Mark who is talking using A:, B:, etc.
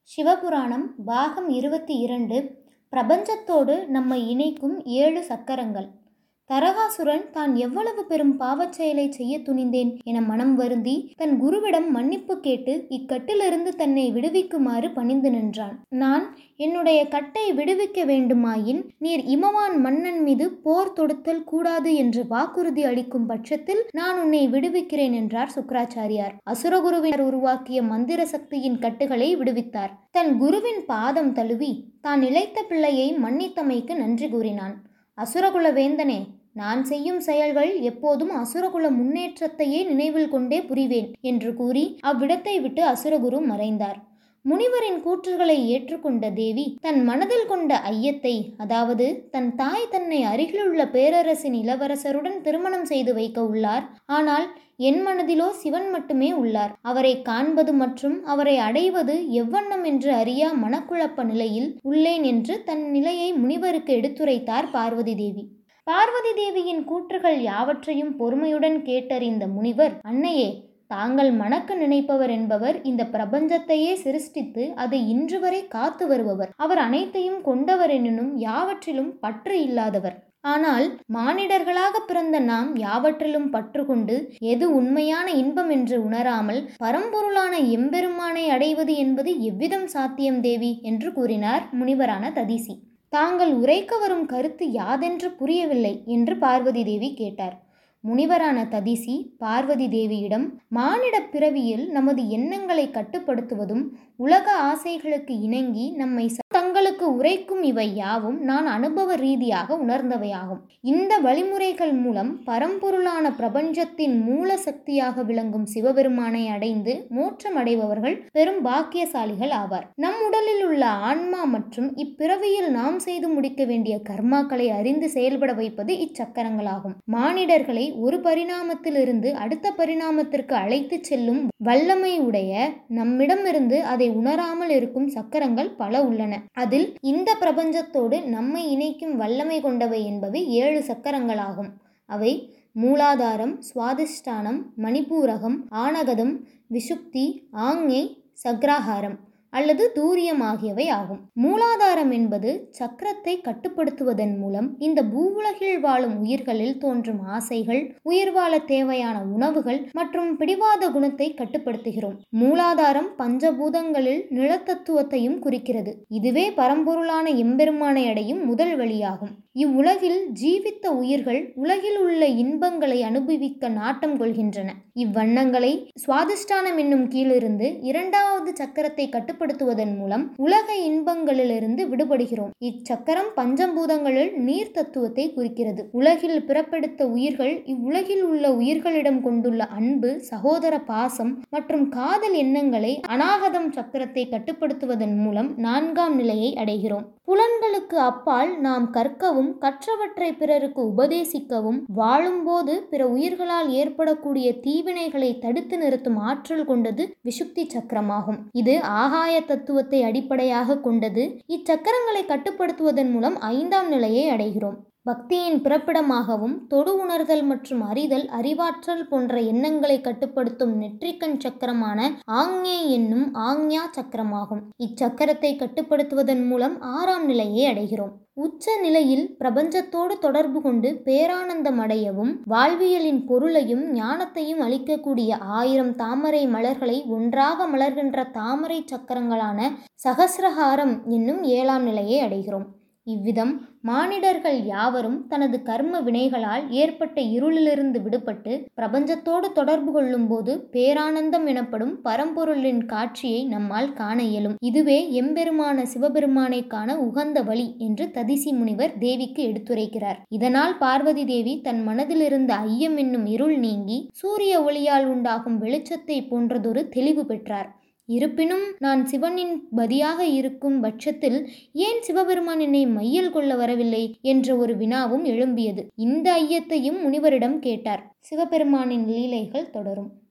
A: சிவபுராணம் பாகம் இருபத்தி இரண்டு பிரபஞ்சத்தோடு நம்மை இணைக்கும் ஏழு சக்கரங்கள் தரகாசுரன் தான் எவ்வளவு பெரும் பாவச் செயலை செய்ய துணிந்தேன் என மனம் வருந்தி தன் குருவிடம் மன்னிப்பு கேட்டு இக்கட்டிலிருந்து தன்னை விடுவிக்குமாறு பணிந்து நின்றான் நான் என்னுடைய கட்டை விடுவிக்க வேண்டுமாயின் நீர் இமவான் மன்னன் மீது போர் தொடுத்தல் கூடாது என்று வாக்குறுதி அளிக்கும் பட்சத்தில் நான் உன்னை விடுவிக்கிறேன் என்றார் சுக்கராச்சாரியார் அசுரகுருவினர் உருவாக்கிய மந்திர சக்தியின் கட்டுகளை விடுவித்தார் தன் குருவின் பாதம் தழுவி தான் இழைத்த பிள்ளையை மன்னித்தமைக்கு நன்றி கூறினான் அசுரகுல வேந்தனே நான் செய்யும் செயல்கள் எப்போதும் அசுரகுல முன்னேற்றத்தையே நினைவில் கொண்டே புரிவேன் என்று கூறி அவ்விடத்தை விட்டு அசுரகுரு மறைந்தார் முனிவரின் கூற்றுகளை ஏற்றுக்கொண்ட தேவி தன் மனதில் கொண்ட ஐயத்தை அதாவது தன் தாய் தன்னை அருகிலுள்ள பேரரசின் இளவரசருடன் திருமணம் செய்து வைக்க உள்ளார் ஆனால் என் மனதிலோ சிவன் மட்டுமே உள்ளார் அவரை காண்பது மற்றும் அவரை அடைவது எவ்வண்ணம் என்று அறியா மனக்குழப்ப நிலையில் உள்ளேன் என்று தன் நிலையை முனிவருக்கு எடுத்துரைத்தார் பார்வதி தேவி பார்வதி தேவியின் கூற்றுகள் யாவற்றையும் பொறுமையுடன் கேட்டறிந்த முனிவர் அன்னையே தாங்கள் மணக்க நினைப்பவர் என்பவர் இந்த பிரபஞ்சத்தையே சிருஷ்டித்து அதை இன்று வரை காத்து வருபவர் அவர் அனைத்தையும் கொண்டவர் எனினும் யாவற்றிலும் பற்று இல்லாதவர் ஆனால் மானிடர்களாக பிறந்த நாம் யாவற்றிலும் பற்று கொண்டு எது உண்மையான இன்பம் என்று உணராமல் பரம்பொருளான எம்பெருமானை அடைவது என்பது எவ்விதம் சாத்தியம் தேவி என்று கூறினார் முனிவரான ததிசி தாங்கள் உரைக்க வரும் கருத்து யாதென்று புரியவில்லை என்று பார்வதி தேவி கேட்டார் முனிவரான ததிசி பார்வதி தேவியிடம் மானிட பிறவியில் நமது எண்ணங்களை கட்டுப்படுத்துவதும் உலக ஆசைகளுக்கு இணங்கி நம்மை தங்களுக்கு உரைக்கும் இவை யாவும் நான் அனுபவ ரீதியாக உணர்ந்தவையாகும் இந்த வழிமுறைகள் மூலம் பரம்பொருளான பிரபஞ்சத்தின் மூல சக்தியாக விளங்கும் சிவபெருமானை அடைந்து மோட்சம் அடைபவர்கள் பெரும் பாக்கியசாலிகள் ஆவார் நம் உடலில் உள்ள ஆன்மா மற்றும் இப்பிறவியில் நாம் செய்து முடிக்க வேண்டிய கர்மாக்களை அறிந்து செயல்பட வைப்பது இச்சக்கரங்களாகும் மானிடர்களை ஒரு பரிணாமத்திலிருந்து அடுத்த பரிணாமத்திற்கு அழைத்து செல்லும் வல்லமை உடைய நம்மிடமிருந்து அதை உணராமல் இருக்கும் சக்கரங்கள் பல உள்ளன அதில் இந்த பிரபஞ்சத்தோடு நம்மை இணைக்கும் வல்லமை கொண்டவை என்பவை ஏழு சக்கரங்களாகும் அவை மூலாதாரம் சுவாதிஷ்டானம் மணிப்பூரகம் ஆனகதம் விஷுப்தி ஆங்ஞை சக்ராகாரம் அல்லது தூரியம் ஆகியவை ஆகும் மூலாதாரம் என்பது சக்கரத்தை கட்டுப்படுத்துவதன் மூலம் இந்த பூவுலகில் வாழும் உயிர்களில் தோன்றும் ஆசைகள் உயிர் வாழ தேவையான உணவுகள் மற்றும் பிடிவாத குணத்தை கட்டுப்படுத்துகிறோம் மூலாதாரம் பஞ்சபூதங்களில் நிலத்தத்துவத்தையும் குறிக்கிறது இதுவே பரம்பொருளான எம்பெருமானை அடையும் முதல் வழியாகும் இவ்வுலகில் ஜீவித்த உயிர்கள் உலகில் உள்ள இன்பங்களை அனுபவிக்க நாட்டம் கொள்கின்றன இவ்வண்ணங்களை சுவாதிஷ்டானம் என்னும் கீழிருந்து இரண்டாவது சக்கரத்தை கட்டுப்படுத்துவதன் மூலம் உலக இன்பங்களிலிருந்து விடுபடுகிறோம் இச்சக்கரம் பஞ்சபூதங்களில் நீர் தத்துவத்தை குறிக்கிறது உலகில் பிறப்பெடுத்த உயிர்கள் இவ்வுலகில் உள்ள உயிர்களிடம் கொண்டுள்ள அன்பு சகோதர பாசம் மற்றும் காதல் எண்ணங்களை அநாகதம் சக்கரத்தை கட்டுப்படுத்துவதன் மூலம் நான்காம் நிலையை அடைகிறோம் புலன்களுக்கு அப்பால் நாம் கற்கவும் கற்றவற்றை பிறருக்கு உபதேசிக்கவும் வாழும்போது பிற உயிர்களால் ஏற்படக்கூடிய தீவினைகளை தடுத்து நிறுத்தும் ஆற்றல் கொண்டது விசுக்தி சக்கரமாகும் இது ஆகாய தத்துவத்தை அடிப்படையாக கொண்டது இச்சக்கரங்களை கட்டுப்படுத்துவதன் மூலம் ஐந்தாம் நிலையை அடைகிறோம் பக்தியின் பிறப்பிடமாகவும் தொடு உணர்தல் மற்றும் அறிதல் அறிவாற்றல் போன்ற எண்ணங்களை கட்டுப்படுத்தும் நெற்றிக்கண் சக்கரமான ஆங்ஞே என்னும் ஆங்ஞா சக்கரமாகும் இச்சக்கரத்தை கட்டுப்படுத்துவதன் மூலம் ஆறாம் நிலையை அடைகிறோம் உச்ச நிலையில் பிரபஞ்சத்தோடு தொடர்பு கொண்டு பேரானந்தம் அடையவும் வாழ்வியலின் பொருளையும் ஞானத்தையும் அளிக்கக்கூடிய ஆயிரம் தாமரை மலர்களை ஒன்றாக மலர்கின்ற தாமரை சக்கரங்களான சகசிரஹாரம் என்னும் ஏழாம் நிலையை அடைகிறோம் இவ்விதம் மானிடர்கள் யாவரும் தனது கர்ம வினைகளால் ஏற்பட்ட இருளிலிருந்து விடுபட்டு பிரபஞ்சத்தோடு தொடர்பு கொள்ளும்போது பேரானந்தம் எனப்படும் பரம்பொருளின் காட்சியை நம்மால் காண இயலும் இதுவே எம்பெருமான சிவபெருமானை காண உகந்த வழி என்று ததிசி முனிவர் தேவிக்கு எடுத்துரைக்கிறார் இதனால் பார்வதி தேவி தன் மனதில் இருந்த ஐயம் என்னும் இருள் நீங்கி சூரிய ஒளியால் உண்டாகும் வெளிச்சத்தை போன்றதொரு தெளிவு பெற்றார் இருப்பினும் நான் சிவனின் பதியாக இருக்கும் பட்சத்தில் ஏன் சிவபெருமான் என்னை மையல் கொள்ள வரவில்லை என்ற ஒரு வினாவும் எழும்பியது இந்த ஐயத்தையும் முனிவரிடம் கேட்டார் சிவபெருமானின் லீலைகள் தொடரும்